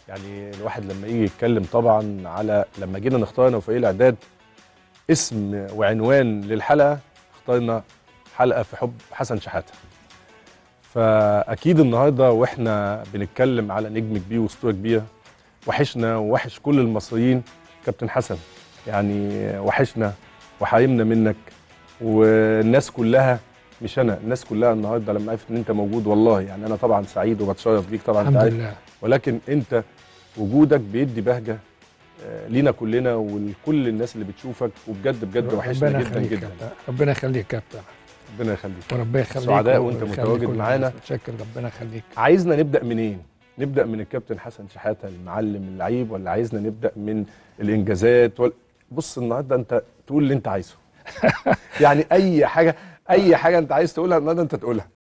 يعني الواحد لما يجي يتكلم طبعا على لما جينا نختار انا وفريق الاعداد اسم وعنوان للحلقه اخترنا حلقه في حب حسن شحاته فاكيد النهارده واحنا بنتكلم على نجم كبير واسطوره كبيره وحشنا ووحش كل المصريين كابتن حسن يعني وحشنا وحرمنا منك والناس كلها مش انا الناس كلها النهارده لما عرفت ان انت موجود والله يعني انا طبعا سعيد وبتشرف بيك طبعا انت الحمد عارف لله ولكن انت وجودك بيدي بهجه آه، لينا كلنا ولكل الناس اللي بتشوفك وبجد بجد وحشنا ربنا جدا يخليك جدا كابتن. ربنا يخليك كابتن ربنا يخليك وربنا يخليك سعداء وانت ويخلي متواجد كل معانا. الناس. متشكر ربنا يخليك عايزنا نبدا منين نبدا من الكابتن حسن شحاته المعلم اللعيب ولا عايزنا نبدا من الانجازات ولا بص النهارده انت تقول اللي انت عايزه يعني اي حاجه اي حاجه انت عايز تقولها النهارده انت تقولها